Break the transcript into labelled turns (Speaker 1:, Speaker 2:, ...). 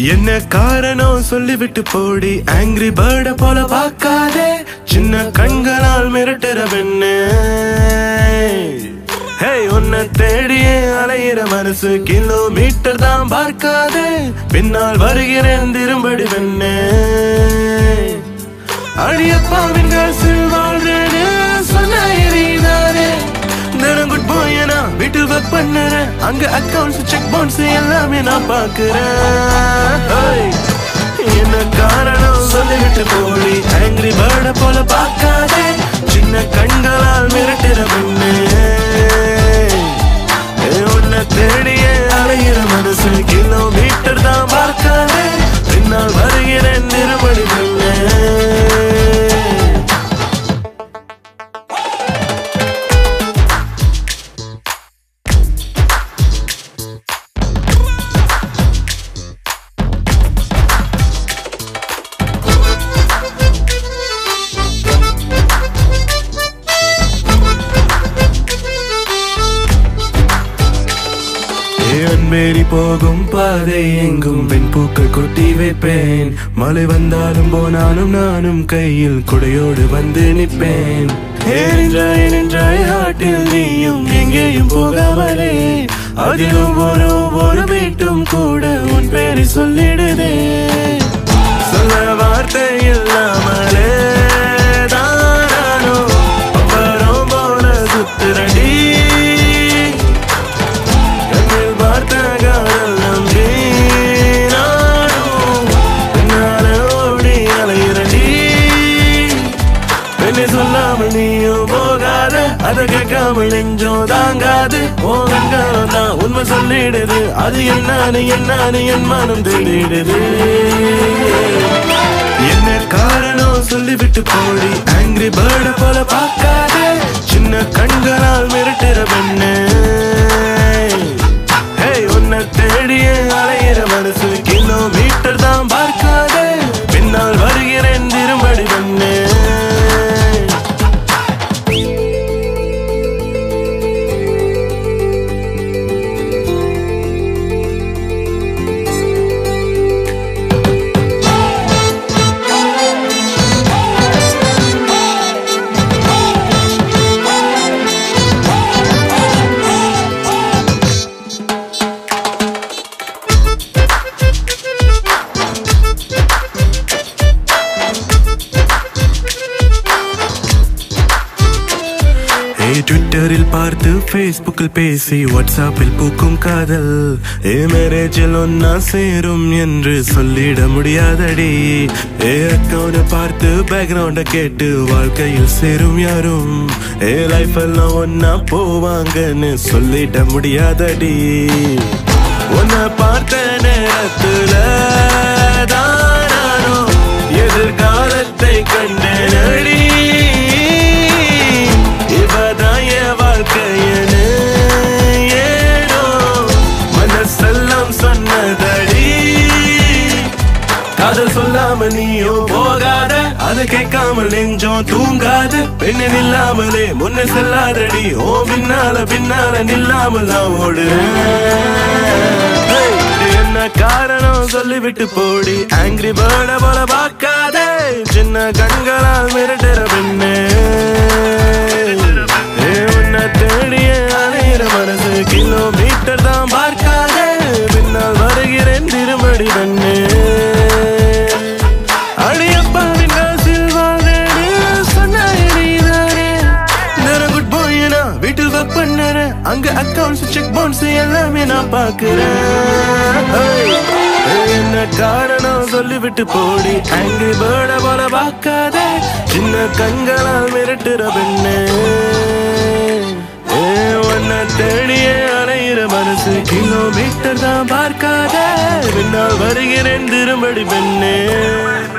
Speaker 1: என்ன காரணம் சொல்லிவிட்டு போடி ஆங்கிரி பேர்ட போல பார்க்காதே சின்ன கண்களால் மிரட்டுற பெண்ணு ஹே உன்னை தேடியே அலையிற மனசு கிலோமீட்டர் தான் பார்க்காதே பின்னால் வருகிறேன் திரும்படி பெண்ணே அடியப்பாவின் காசில் வாழ்றேன்னு சொன்ன எரியுதானே தினம் குட் பாய் நான் வீட்டு ஒர்க் பண்ணுறேன் அங்க அக்கவுண்ட்ஸ் செக் பவுன்ஸ் எல்லாமே நான் பாக்குறேன் ஹேய், என்ன காரணம் சொல்லிவிட்டு போடி ஆங்கிரி பேர்ட போல பார்க்காதே சின்ன கண்களால் மிரட்டுற பெண்ணே ஏ, உன்னை தேடியே அலையிற மனசு கிலோமீட்டர் தான் பார்க்காதே பின்னால் வருகிறேன் நிறுவனி பெண்ணே ஏன்மேறி போகும் பாதை எங்கும் வெண்பூக்கள் கொட்டி வைப்பேன் மழை வந்தாலும் போனாலும் நானும் கையில் குடையோடு வந்து நிற்பேன் ஏனென்றாய் நின்றாய் ஆட்டில் நீயும் எங்கேயும் போகாமலே அதிலும் ஒரு ஒரு வீட்டும் கூட உன் பேரை சொல்லிடுதே சொல்ல வார்த்தை இல்லாமலே தானானோ அப்புறம் போல சுத்துறடி கண்ணில் பார்த்த காதல் நம்பி நானும் பின்னால ஓடி அலையிறடி பெண்ணை சொல்லாமல் நீயும் போகாத அதை கேட்காமல் நெஞ்சம் தாங்காது ஓ கண்காலம் தான் உண்மை சொல்லிடுது அது என்னானு என்னானு என் மனம் தேடிடுது என்ன காரணம் சொல்லிவிட்டு போடி ஆங்கிரி பேர்ட போல பார்க்காதே சின்ன கண்களால் மிரட்டுற பெண்ணே ஹேய் உன்னை தேடியே அலையிற மனசு கிலோமீட்டர் தான் பார்க்காதே பின்னால் வருகிறேன் திரும்படி பெண்ணே ஏய் ட்விட்டரில் பார்த்து ஃபேஸ்புக்கில் பேசி வாட்ஸ்அப்பில் பூக்கும் காதல் ஏ மேரேஜில் ஒன்னா சேரும் என்று சொல்லிட முடியாதடி ஏ அக்கௌண்ட் பார்த்து பேக்ரவுண்ட கேட்டு வாழ்க்கையில் சேரும் யாரும் ஏ லைஃப் எல்லாம் ஒன்னா போவாங்கன்னு சொல்லிட முடியாதடி உன்னை பார்த்த நேரத்துல தான் நானும் எதிர்காலத்தை கண்டேனடி இவதான் என் வாழ்க்கையனு ஏனோ மனசெல்லாம் சொன்னதடி காதல் சொல்லாம நீயும் போகாத அதை கேட்காமல் நெஞ்சம் தூங்காது பெண்ணில் இல்லாமலே முன்ன செல்லாதடி ஓ பின்னால பின்னால நில்லாமல் நான் ஓடுறேன் Hey, என்ன காரணம் சொல்லிவிட்டு போடி ஆங்கிரி பேர்ட போல பார்க்காதே சின்ன கண்களால் மிரட்டுற பெண்ணே ஏ, உன்னை தேடியே அலையிற மனசு கிலோமீட்டர் தான் பார்க்காதே பின்னால் வருகிறேன் திரும்படி பெண்ணே அடியப்பாவின் காசில் வாழ்றேன்னு சொன்ன நீதானே தினம் குட் பாய் நான் வீட்டில் ஒர்க் பண்ணுறேன் அங்க அக்கவுண்ட்ஸ் செக் பவுன்ஸ் எல்லாமே நான் பாக்குறேன் ஹேய், என்ன காரணம் சொல்லிவிட்டு போடி ஆங்கிரி பேர்ட போல பார்க்காதே சின்ன கண்களால் மிரட்டுற பெண்ணே ஏ, உன்னை தேடியே அலையிற மனசு கிலோமீட்டர் தான் பார்க்காதே பின்னால் வருகிறேன் திரும்படி பெண்ணே